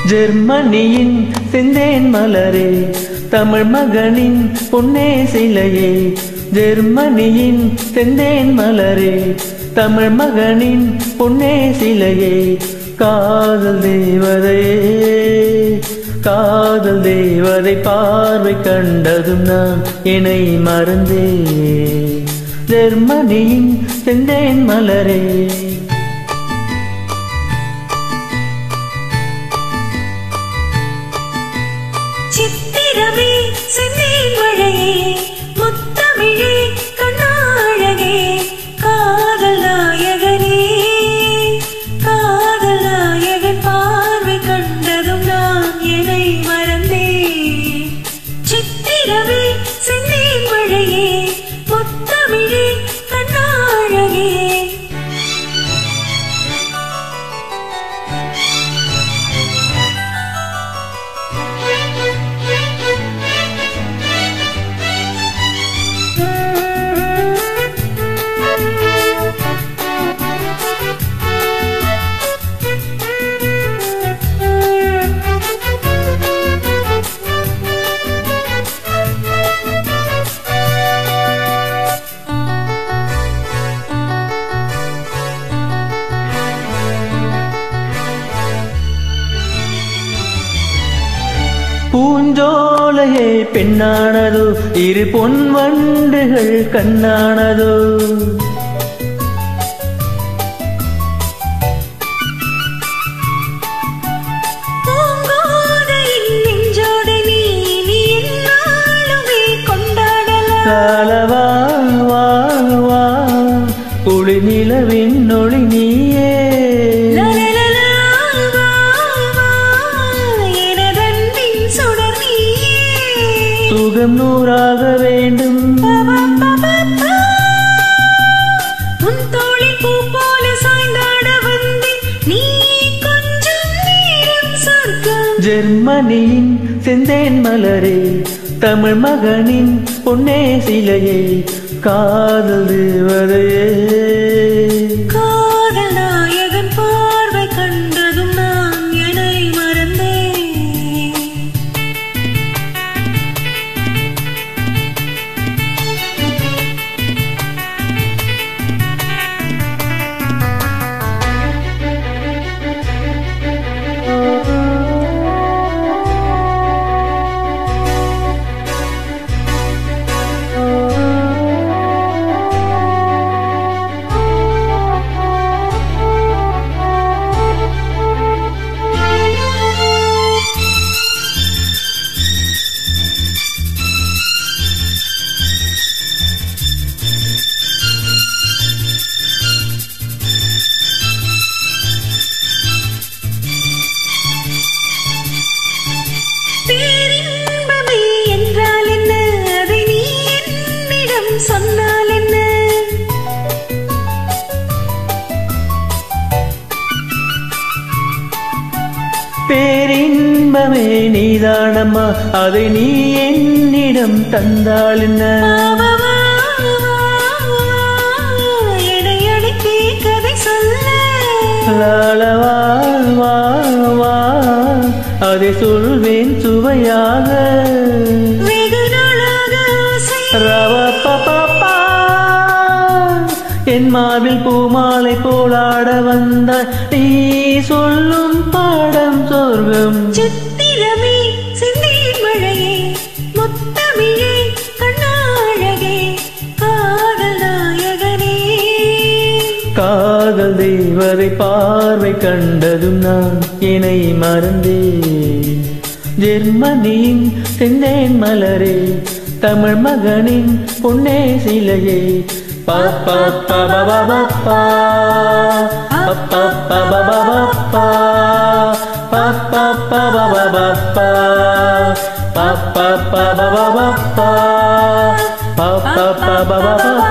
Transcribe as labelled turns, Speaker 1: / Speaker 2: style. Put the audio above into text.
Speaker 1: ஜெர்மனியின் செந்தேன் மலரே தமிழ் மகனின் பொன்னே சிலையே ஜெர்மனியின் செந்தேன் மலரே தமிழ் மகனின் பொன்னே சிலையே காதல் தேவதையே காதல் தேவதை பார்வை கண்டதும் நான் என்னை மறந்தே ஜெர்மனியின் செந்தேன் மலரே
Speaker 2: சித்திரமே செந்தேன் மழையே முத்தமிழே கண்ணாழகே காதல் நாயகனே காதல் நாயகன் பார்வை கண்டதும் நான் என்னை மறந்தேன் சித்திரமே செந்தேன் மழையே முத்தமிழே கண்ணாழகே
Speaker 1: பூஞ்சோலையே பெண்ணானதோ இரு பொன் வண்டுகள் கண்ணானதோ
Speaker 2: பூங்கோதையின் நெஞ்சோடு நீ நீ என்னாலுமே கொண்டாடலாம்
Speaker 1: காலவா வா வா குளி நிலவின் ஒளி நீயே
Speaker 2: லலலலா, வா, வா, எனதன்பின் சுடர் நீயே.
Speaker 1: சுகம் நூறாக வேண்டும்
Speaker 2: பபபபபா. உன் தோளில் பூ போல சாய்ந்தாட வந்தேன். நீ கொஞ்சம் நேரம் சொர்க்கம்.
Speaker 1: ஜெர்மனியின் செந்தேன் மலரே தமிழ் மகனின் பொன்னே சிலையே காதல் தேவதையே
Speaker 2: காதல் நாயகன் பார்வை கண்டதும் நான் என்னை மறந்தேன் பேரின்பமே என்றால் என்ன அதை நீ என்னிடம் சொன்னால் என்ன
Speaker 1: பேரின்பமே நீதானம்மா அதை நீ என்னிடம் தந்தாள் என்ன
Speaker 2: வா, வா, வா, என்னை அழைத்தே கதை சொல்ல
Speaker 1: லாலவா வா வா அதை சொல்வேன் சுவையாக
Speaker 2: வெகு நாளாக ஆசை
Speaker 1: ரவ பப்பா என் மாவில் பூமாலை போலாட வந்தாய் நீ சொல்லும் பாடம் சொர்க்கம்
Speaker 2: சித்திரமே சிந்தீர் மழையே முத்தமிழே கண்ணாழகே காதல் நாயகனே
Speaker 1: காதல் தேவதை பார்வை கண்டதும் நான் என்னை மறந்தேன் ஜெர்மனியின் செந்தேன் மலரே தமிழ் மகனின் பொன்னே சிலையே பாப்பா பாபா பாப்பா பாப்பா பாபா பாப்பா பாப்பா பாபா பாப்பா பாப்பா பாப்பா பாப்பா பாப்பா பாபா